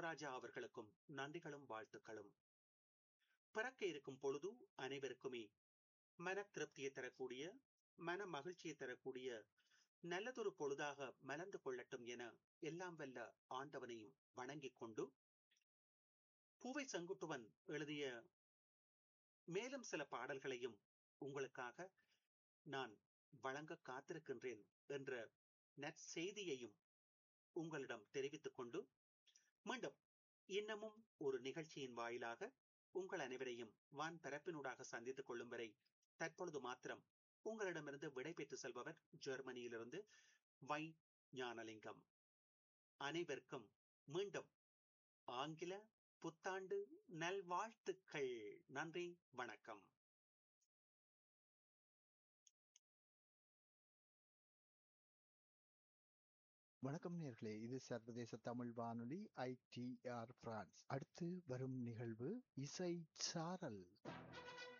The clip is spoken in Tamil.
யுவராஜா அவர்களுக்கும் நன்றிகளும் வாழ்த்துக்களும் பிறக்க இருக்கும் பொழுது அனைவருக்குமே மன திருப்தியை தரக்கூடிய மன மகிழ்ச்சியை தரக்கூடிய நல்லதொரு பொழுதாக மலர்ந்து கொள்ளட்டும் என எல்லாம் வல்ல ஆண்டவனையும் வணங்கிக் கொண்டு பூவை செங்குட்டுவன் எழுதிய மேலும் சில பாடல்களையும் உங்களுக்காக நான் வழங்க காத்திருக்கின்றேன் என்ற நற்செய்தியையும் உங்களிடம் தெரிவித்துக் கொண்டு மீண்டும் இன்னமும் ஒரு நிகழ்ச்சியின் வாயிலாக உங்கள் அனைவரையும் வான் பரப்பினூடாக சந்தித்துக் கொள்ளும் வரை தற்பொழுது மாத்திரம் உங்களிடமிருந்து விடைபெற்று செல்பவர் ஜெர்மனியிலிருந்து வை ஞானலிங்கம் அனைவருக்கும் மீண்டும் ஆங்கில புத்தாண்டு நல்வாழ்த்துக்கள் நன்றி வணக்கம் வணக்கம் நேர்களே இது சர்வதேச தமிழ் வானொலி ஐடிஆர் பிரான்ஸ் அடுத்து வரும் நிகழ்வு இசை சாரல்